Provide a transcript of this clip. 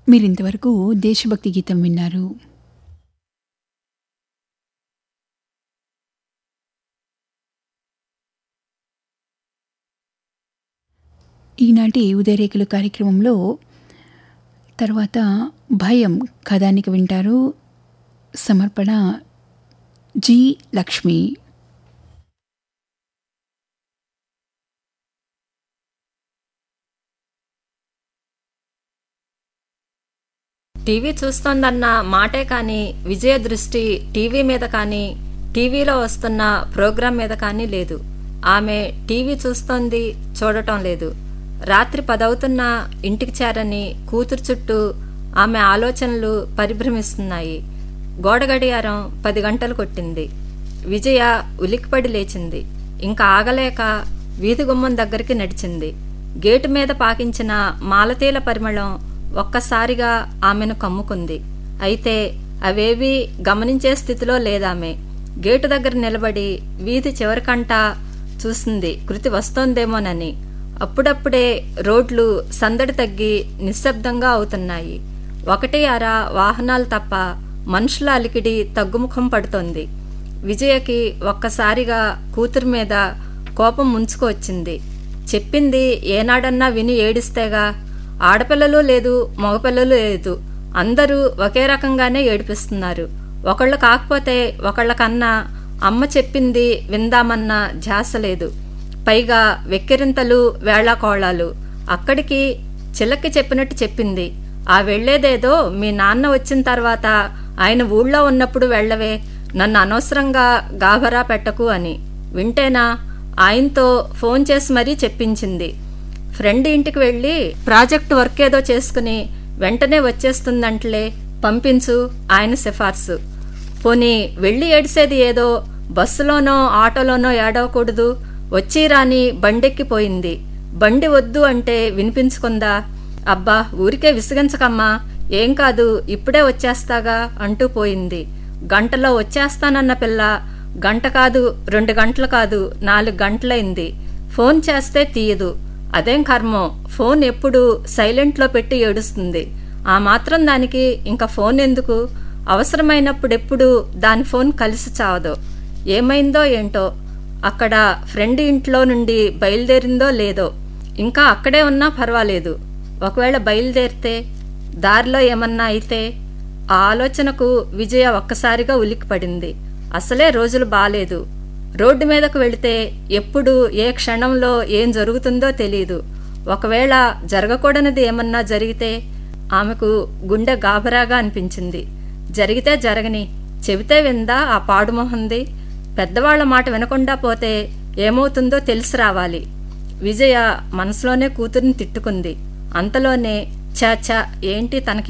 మీరింతవరకు దేశభక్తి గీతం విన్నారు ఈనాటి ఉదయరేఖలు కార్యక్రమంలో తర్వాత భయం కథానిక వింటారు సమర్పణ జి లక్ష్మి టీవీ చూస్తోందన్న మాటే కానీ విజయ దృష్టి టీవీ మీద కానీ టీవీలో వస్తున్న ప్రోగ్రాం మీద కానీ లేదు ఆమె టీవీ చూస్తోంది చూడటం లేదు రాత్రి పదవుతున్న ఇంటికి చేరని కూతురు చుట్టూ ఆమె ఆలోచనలు పరిభ్రమిస్తున్నాయి గోడ గడియారం పది గంటలు కొట్టింది విజయ ఉలిక్కిపడి లేచింది ఇంకా ఆగలేక వీధి గుమ్మం దగ్గరికి నడిచింది గేటు మీద పాకించిన మాలతీల పరిమళం ఒక్కసారిగా ఆమెను కమ్ముకుంది అయితే అవేవీ గమనించే స్థితిలో లేదామె గేటు దగ్గర నిలబడి వీధి చివరికంట చూసింది కృతి వస్తోందేమోనని అప్పుడప్పుడే రోడ్లు సందడి తగ్గి నిశ్శబ్దంగా అవుతున్నాయి ఒకటి అర వాహనాలు తప్ప మనుషుల అలికిడి తగ్గుముఖం పడుతోంది విజయకి ఒక్కసారిగా కూతురు మీద కోపం ముంచుకొచ్చింది చెప్పింది ఏనాడన్నా విని ఏడిస్తేగా ఆడపిల్లలు లేదు మగపిల్లలు లేదు అందరూ ఒకే రకంగానే ఏడిపిస్తున్నారు ఒకళ్ళు కాకపోతే ఒకళ్ళకన్నా అమ్మ చెప్పింది విందామన్న ధ్యాస లేదు పైగా వెక్కిరింతలు వేళాకోళాలు అక్కడికి చిలక్కి చెప్పినట్టు చెప్పింది ఆ వెళ్లేదేదో మీ నాన్న వచ్చిన తర్వాత ఆయన ఊళ్ళో ఉన్నప్పుడు వెళ్ళవే నన్ను అనవసరంగా గాభరా పెట్టకు అని వింటేనా ఆయనతో ఫోన్ చేసి మరీ చెప్పించింది ఫ్రెండ్ ఇంటికి వెళ్ళి ప్రాజెక్ట్ వర్క్ ఏదో చేసుకుని వెంటనే వచ్చేస్తుందంటలే పంపించు ఆయన సిఫార్సు పోనీ వెళ్ళి ఏడిసేది ఏదో బస్సులోనో ఆటోలోనో ఏడవకూడదు వచ్చి రాని బండెక్కిపోయింది బండి వద్దు అంటే వినిపించుకుందా అబ్బా ఊరికే విసిగించకమ్మా ఏం కాదు ఇప్పుడే వచ్చేస్తాగా అంటూ పోయింది గంటలో వచ్చేస్తానన్న పిల్ల గంట కాదు రెండు గంటలు కాదు నాలుగు గంటలైంది ఫోన్ చేస్తే తీయదు అదేం కర్మో ఫోన్ ఎప్పుడు సైలెంట్లో పెట్టి ఏడుస్తుంది ఆ మాత్రం దానికి ఇంకా ఫోన్ ఎందుకు అవసరమైనప్పుడెప్పుడు దాని ఫోన్ కలిసి చావదు ఏమైందో ఏంటో అక్కడ ఫ్రెండ్ ఇంట్లో నుండి బయలుదేరిందో లేదో ఇంకా అక్కడే ఉన్నా పర్వాలేదు ఒకవేళ బయలుదేరితే దారిలో ఏమన్నా అయితే ఆ ఆలోచనకు విజయ ఒక్కసారిగా ఉలిక్కిపడింది అసలే రోజులు బాలేదు రోడ్డు మీదకు వెళితే ఎప్పుడు ఏ క్షణంలో ఏం జరుగుతుందో తెలియదు ఒకవేళ జరగకూడనిది ఏమన్నా జరిగితే ఆమెకు గుండె గాబరాగా అనిపించింది జరిగితే జరగని చెబితే విందా ఆ పాడుమొహంది పెద్దవాళ్ల మాట వినకుండా పోతే ఏమవుతుందో తెలిసి రావాలి విజయ మనసులోనే కూతురిని తిట్టుకుంది అంతలోనే చాచా ఏంటి తనకి